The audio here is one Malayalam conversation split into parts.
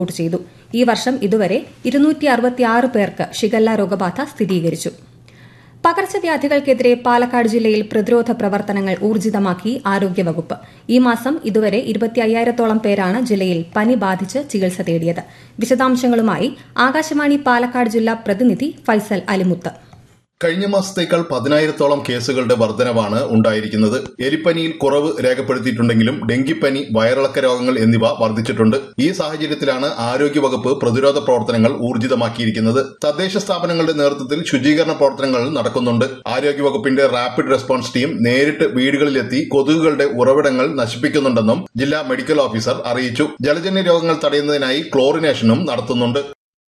റിപ്പോർട്ട് ചെയ്തു ഈ വർഷം ഇതുവരെ പേർക്ക് ഷിഗല്ല രോഗബാധ സ്ഥിരീകരിച്ചു പകർച്ചവ്യാധികൾക്കെതിരെ പാലക്കാട് ജില്ലയിൽ പ്രതിരോധ പ്രവർത്തനങ്ങൾ ഊർജിതമാക്കി ആരോഗ്യവകുപ്പ് ഈ മാസം ഇതുവരെ ഇരുപത്തിയ്യായിരത്തോളം പേരാണ് ജില്ലയിൽ പനി ബാധിച്ച് ചികിത്സ തേടിയത് വിശദാംശങ്ങളുമായി ആകാശവാണി പാലക്കാട് ജില്ലാ പ്രതിനിധി ഫൈസൽ അലിമുത്ത് കഴിഞ്ഞ മാസത്തേക്കാൾ പതിനായിരത്തോളം കേസുകളുടെ വർധനവാണ് ഉണ്ടായിരിക്കുന്നത് എലിപ്പനിയിൽ കുറവ് രേഖപ്പെടുത്തിയിട്ടുണ്ടെങ്കിലും ഡെങ്കിപ്പനി വയറിളക്ക രോഗങ്ങൾ എന്നിവ വർദ്ധിച്ചിട്ടുണ്ട് ഈ സാഹചര്യത്തിലാണ് ആരോഗ്യവകുപ്പ് പ്രതിരോധ പ്രവർത്തനങ്ങൾ ഊർജിതമാക്കിയിരിക്കുന്നത് തദ്ദേശ സ്ഥാപനങ്ങളുടെ നേതൃത്വത്തിൽ ശുചീകരണ പ്രവർത്തനങ്ങൾ നടക്കുന്നുണ്ട് ആരോഗ്യവകുപ്പിന്റെ റാപ്പിഡ് റെസ്പോൺസ് ടീം നേരിട്ട് വീടുകളിലെത്തി കൊതുകുകളുടെ ഉറവിടങ്ങൾ നശിപ്പിക്കുന്നുണ്ടെന്നും ജില്ലാ മെഡിക്കൽ ഓഫീസർ അറിയിച്ചു ജലജന്യ രോഗങ്ങൾ തടയുന്നതിനായി ക്ലോറിനേഷനും നടത്തുന്നുണ്ട്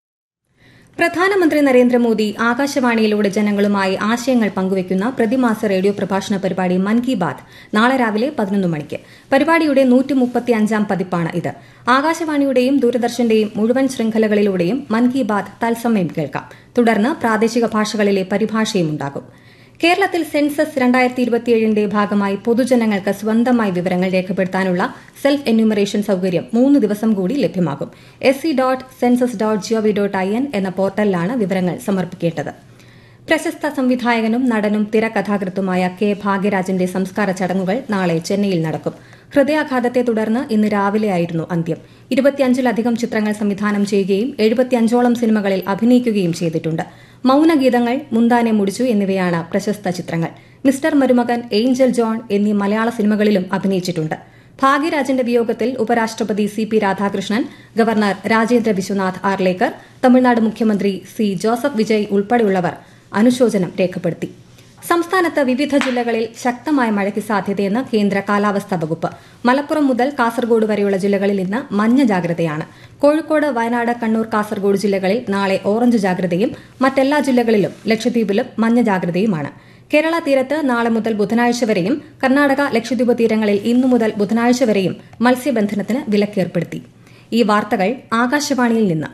പ്രധാനമന്ത്രി നരേന്ദ്രമോദി ആകാശവാണിയിലൂടെ ജനങ്ങളുമായി ആശയങ്ങൾ പങ്കുവയ്ക്കുന്ന പ്രതിമാസ റേഡിയോ പ്രഭാഷണ പരിപാടി മൻ കി ബാത് നാളെ രാവിലെ പതിനൊന്ന് മണിക്ക് പരിപാടിയുടെ നൂറ്റിമുപ്പത്തിയഞ്ചാം പതിപ്പാണ് ഇത് ആകാശവാണിയുടെയും ദൂരദർശന്റെയും മുഴുവൻ ശൃംഖലകളിലൂടെയും മൻ കി ബാത് തത്സമയം കേൾക്കാം തുടർന്ന് പ്രാദേശിക ഭാഷകളിലെ പരിഭാഷയും ഉണ്ടാകും കേരളത്തിൽ സെൻസസ് രണ്ടായിരത്തി ഇരുപത്തിയേഴിന്റെ ഭാഗമായി പൊതുജനങ്ങൾക്ക് സ്വന്തമായി വിവരങ്ങൾ രേഖപ്പെടുത്താനുള്ള സെൽഫ് എന്യൂമറേഷൻ സൌകര്യം മൂന്ന് ദിവസം കൂടി ലഭ്യമാകും S C dot census dot gov dot I N എന്ന പോർട്ടലിലാണ് വിവരങ്ങൾ സമർപ്പിക്കേണ്ടത് പ്രശസ്ത സംവിധായകനും നടനും തിരക്കഥാകൃത്തുമായ കെ ഭാഗ്യരാജന്റെ സംസ്കാര ചടങ്ങുകൾ നാളെ ചെന്നൈയിൽ നടക്കും ഹൃദയാഘാതത്തെ തുടർന്ന് ഇന്ന് രാവിലെയായിരുന്നു അന്ത്യം ഇരുപത്തിയഞ്ചിലധികം ചിത്രങ്ങൾ സംവിധാനം ചെയ്യുകയും എഴുപത്തിയഞ്ചോളം സിനിമകളിൽ അഭിനയിക്കുകയും ചെയ്തിട്ടുണ്ട് മൌനഗീതങ്ങൾ മുന്താനെ മുടിച്ചു എന്നിവയാണ് പ്രശസ്ത ചിത്രങ്ങൾ മിസ്റ്റർ മരുമകൻ ഏഞ്ചൽ ജോൺ എന്നീ മലയാള സിനിമകളിലും അഭിനയിച്ചിട്ടുണ്ട് ഭാഗ്യരാജന്റെ വിയോഗത്തിൽ ഉപരാഷ്ട്രപതി C P Radhakrishnan governor Rajendra Vishwanath Arlekar Tamil Nadu മുഖ്യമന്ത്രി സി ജോസഫ് വിജയ് ഉൾപ്പെടെയുള്ളവർ അനുശോചനം രേഖപ്പെടുത്തി സംസ്ഥാനത്ത് വിവിധ ജില്ലകളിൽ ശക്തമായ മഴയ്ക്ക് സാധ്യതയെന്ന് കേന്ദ്ര കാലാവസ്ഥാ വകുപ്പ് മലപ്പുറം മുതൽ കാസർഗോഡ് വരെയുള്ള ജില്ലകളിൽ ഇന്ന് മഞ്ഞ ജാഗ്രതയാണ് കോഴിക്കോട് വയനാട് കണ്ണൂർ കാസർഗോഡ് ജില്ലകളിൽ നാളെ ഓറഞ്ച് ജാഗ്രതയും മറ്റെല്ലാ ജില്ലകളിലും ലക്ഷദ്വീപിലും മഞ്ഞ ജാഗ്രതയുമാണ് കേരള തീരത്ത് നാളെ മുതൽ ബുധനാഴ്ച വരെയും കർണാടക ലക്ഷദ്വീപ് തീരങ്ങളിൽ ഇന്നു മുതൽ ബുധനാഴ്ച വരെയും മത്സ്യബന്ധനത്തിന് വിലക്കേർപ്പെടുത്തി ഈ വാർത്തകൾ ആകാശവാണിയിൽ നിന്ന്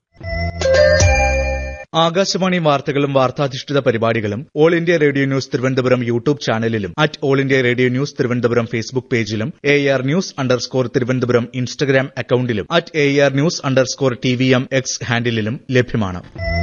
ആകാശവാണി വാർത്തകളും വാർത്താധിഷ്ഠിത പരിപാടികളും all India radio news Thiruvananthapuram YouTube ചാനലിലും at all India radio news Thiruvananthapuram Facebook പേജിലും A R news underscore Thiruvananthapuram Instagram അക്കൌണ്ടിലും at A R news underscore T V M X ഹാൻഡിലും ലഭ്യമാണ്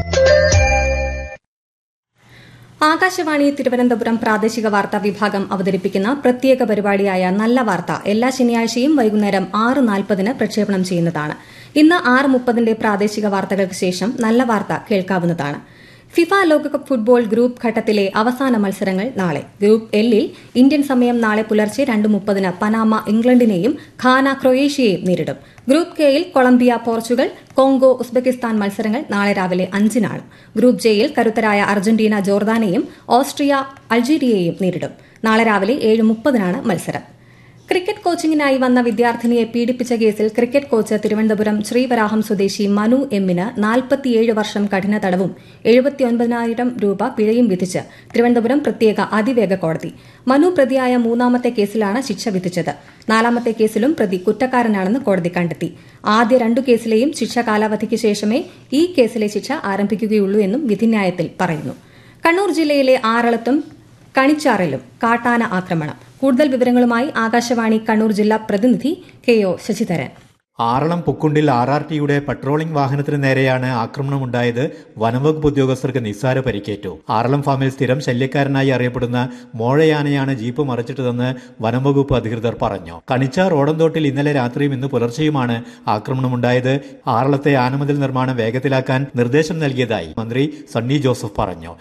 ആകാശവാണി തിരുവനന്തപുരം പ്രാദേശിക വാർത്താ വിഭാഗം അവതരിപ്പിക്കുന്ന പ്രത്യേക പരിപാടിയായ നല്ല വാർത്ത എല്ലാ ശനിയാഴ്ചയും വൈകുന്നേരം ആറ് നാൽപ്പതിന് പ്രക്ഷേപണം ചെയ്യുന്നതാണ് ഇന്ന് ആറ് മുപ്പതിന്റെ പ്രാദേശിക വാർത്തകൾക്ക് ശേഷം നല്ല വാർത്ത കേൾക്കാവുന്നതാണ് ഫിഫ ലോകകപ്പ് ഫുട്ബോൾ ഗ്രൂപ്പ് ഘട്ടത്തിലെ അവസാന മത്സരങ്ങൾ നാളെ ഗ്രൂപ്പ് എല്ലിൽ ഇന്ത്യൻ സമയം നാളെ പുലർച്ചെ രണ്ട് മുപ്പതിന് പനാമ ഇംഗ്ലണ്ടിനെയും ഖാന ക്രൊയേഷ്യയെയും നേരിടും ഗ്രൂപ്പ് കെയിൽ കൊളംബിയ പോർച്ചുഗൽ കോങ്കോ ഉസ്ബെക്കിസ്ഥാൻ മത്സരങ്ങൾ നാളെ രാവിലെ അഞ്ചിനാണ് ഗ്രൂപ്പ് ജെയിൽ കരുത്തരായ അർജന്റീന ജോർദാനെയും ഓസ്ട്രിയ അൾജീരിയയെയും നേരിടും നാളെ രാവിലെ ഏഴ് മുപ്പതിനാണ് മത്സരം ക്രിക്കറ്റ് കോച്ചിങ്ങിനായി വന്ന വിദ്യാർത്ഥിനിയെ പീഡിപ്പിച്ച കേസിൽ ക്രിക്കറ്റ് കോച്ച് തിരുവനന്തപുരം ശ്രീവരാഹം സ്വദേശി മനു എമ്മിന് നാൽപ്പത്തിയേഴ് വർഷം കഠിന തടവും എഴുപത്തിയൊൻപതിനായിരം രൂപ പിഴയും വിധിച്ച് തിരുവനന്തപുരം പ്രത്യേക അതിവേഗ കോടതി മനു പ്രതിയായ മൂന്നാമത്തെ കേസിലാണ് ശിക്ഷ വിധിച്ചത് നാലാമത്തെ കേസിലും പ്രതി കുറ്റക്കാരനാണെന്ന് കോടതി കണ്ടെത്തി ആദ്യ രണ്ടു കേസിലെയും ശിക്ഷ കാലാവധിക്ക് ശേഷമേ ഈ കേസിലെ ശിക്ഷ ആരംഭിക്കുകയുള്ളൂ എന്നും വിധിന്യായത്തിൽ പറയുന്നു കണ്ണൂർ ജില്ലയിലെ ആറളത്തും കണിച്ചാറിലും കാട്ടാന ആക്രമണം കൂടുതൽ വിവരങ്ങളുമായി ആകാശവാണി കണ്ണൂർ ജില്ലാ പ്രതിനിധി കെ ഒ ശശിധരൻ ആറളം പുക്കുണ്ടിൽ ആർ ആർ ടിയുടെ പട്രോളിംഗ് വാഹനത്തിന് നേരെയാണ് ആക്രമണമുണ്ടായത് വനംവകുപ്പ് ഉദ്യോഗസ്ഥർക്ക് നിസ്സാര പരിക്കേറ്റു ആറളം ഫാമിൽ സ്ഥിരം ശല്യക്കാരനായി അറിയപ്പെടുന്ന മോഴയാനയാണ് ജീപ്പ് മറിച്ചിട്ടതെന്ന് വനംവകുപ്പ് അധികൃതർ പറഞ്ഞു കണിച്ചാർ ഓടന്തോട്ടിൽ ഇന്നലെ രാത്രിയും ഇന്ന് പുലർച്ചെയുമാണ് ആക്രമണമുണ്ടായത് ആറളത്തെ ആനമതിൽ നിർമ്മാണം വേഗത്തിലാക്കാൻ നിർദ്ദേശം നൽകിയതായി മന്ത്രി സണ്ണി ജോസഫ് പറഞ്ഞു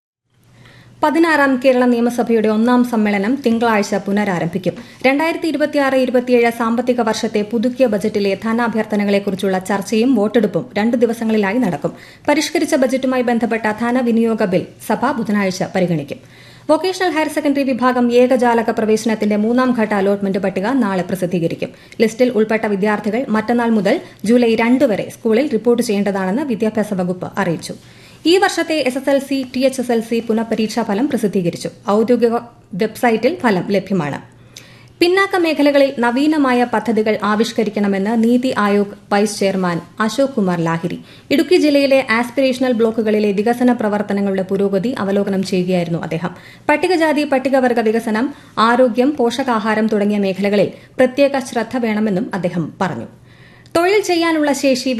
പതിനാറാം കേരള നിയമസഭയുടെ ഒന്നാം സമ്മേളനം തിങ്കളാഴ്ച പുനരാരംഭിക്കും രണ്ടായിരത്തി ഇരുപത്തിയാറ് ഇരുപത്തിയേഴ് സാമ്പത്തിക വർഷത്തെ പുതുക്കിയ ബജറ്റിലെ ധനാഭ്യർത്ഥനകളെക്കുറിച്ചുള്ള ചർച്ചയും വോട്ടെടുപ്പും രണ്ട് ദിവസങ്ങളിലായി നടക്കും പരിഷ്കരിച്ച ബജറ്റുമായി ബന്ധപ്പെട്ട ധനവിനിയോഗ ബിൽ സഭ ബുധനാഴ്ച പരിഗണിക്കും വൊക്കേഷണൽ ഹയർ സെക്കൻഡറി വിഭാഗം ഏകജാലക പ്രവേശനത്തിന്റെ മൂന്നാം ഘട്ട അലോട്ട്മെന്റ് പട്ടിക നാളെ പ്രസിദ്ധീകരിക്കും ലിസ്റ്റിൽ ഉൾപ്പെട്ട വിദ്യാർത്ഥികൾ മറ്റന്നാൾ മുതൽ ജൂലൈ രണ്ട് വരെ സ്കൂളിൽ റിപ്പോർട്ട് ചെയ്യേണ്ടതാണെന്ന് വിദ്യാഭ്യാസ വകുപ്പ് അറിയിച്ചു ഈ വർഷത്തെ S S L C T H S L C പുനഃപരീക്ഷാ ഫലം പ്രസിദ്ധീകരിച്ചു ഔദ്യോഗിക വെബ്സൈറ്റിൽ ഫലം ലഭ്യമാണ് പിന്നാക്ക മേഖലകളിൽ നവീനമായ പദ്ധതികൾ ആവിഷ്കരിക്കണമെന്ന് നീതി ആയോഗ് വൈസ് ചെയർമാൻ അശോക് കുമാർ ലാഹിരി ഇടുക്കി ജില്ലയിലെ ആസ്പിരേഷണൽ ബ്ലോക്കുകളിലെ വികസന പ്രവർത്തനങ്ങളുടെ പുരോഗതി അവലോകനം ചെയ്യുകയായിരുന്നു അദ്ദേഹം പട്ടികജാതി പട്ടികവർഗ വികസനം ആരോഗ്യം പോഷകാഹാരം തുടങ്ങിയ മേഖലകളിൽ പ്രത്യേക ശ്രദ്ധ വേണമെന്നും അദ്ദേഹം പറഞ്ഞു തൊഴിൽ ചെയ്യാനുള്ള ശേഷി